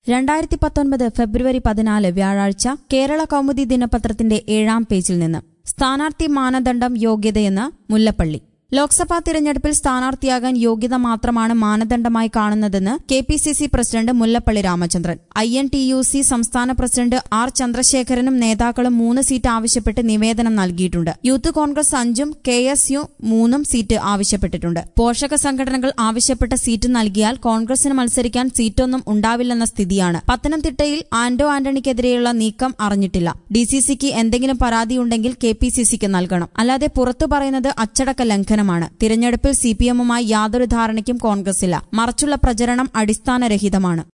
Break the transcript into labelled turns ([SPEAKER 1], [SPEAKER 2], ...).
[SPEAKER 1] രണ്ടായിരത്തി പത്തൊൻപത് ഫെബ്രുവരി പതിനാല് വ്യാഴാഴ്ച കേരള കൗമുദി ദിനപത്രത്തിന്റെ ഏഴാം പേജിൽ നിന്ന് സ്ഥാനാർത്ഥി മാനദണ്ഡം യോഗ്യതയെന്ന് മുല്ലപ്പള്ളി ലോക്സഭാ തിരഞ്ഞെടുപ്പിൽ സ്ഥാനാർത്ഥിയാകാൻ യോഗ്യത മാത്രമാണ് മാനദണ്ഡമായി കാണുന്നതെന്ന് K P C C president Mullappally Ramachandran I N T U C സംസ്ഥാന പ്രസിഡന്റ് ആർ ചന്ദ്രശേഖരനും നേതാക്കളും മൂന്ന് സീറ്റ് ആവശ്യപ്പെട്ട് നിവേദനം നൽകിയിട്ടുണ്ട് യൂത്ത് കോൺഗ്രസ് അഞ്ചും കെ എസ് യു മൂന്നും സീറ്റ് ആവശ്യപ്പെട്ടിട്ടുണ്ട് പോഷക സംഘടനകൾ ആവശ്യപ്പെട്ട സീറ്റ് നൽകിയാൽ കോൺഗ്രസിന് മത്സരിക്കാൻ സീറ്റൊന്നും ഉണ്ടാവില്ലെന്ന സ്ഥിതിയാണ് പത്തനംതിട്ടയിൽ ആന്റോ ആന്റണിക്കെതിരെയുള്ള നീക്കം അറിഞ്ഞിട്ടില്ല ഡിസിസിക്ക് എന്തെങ്കിലും പരാതിയുണ്ടെങ്കിൽ കെ പി സി സിക്ക് നൽകണം അല്ലാതെ പുറത്തു പറയുന്നത് അച്ചടക്ക ലംഘനമാണ് തിരഞ്ഞെടുപ്പിൽ സിപിഎമ്മുമായി യാതൊരു ധാരണയ്ക്കും കോൺഗ്രസില്ല മറിച്ചുള്ള പ്രചരണം അടിസ്ഥാനരഹിതമാണ്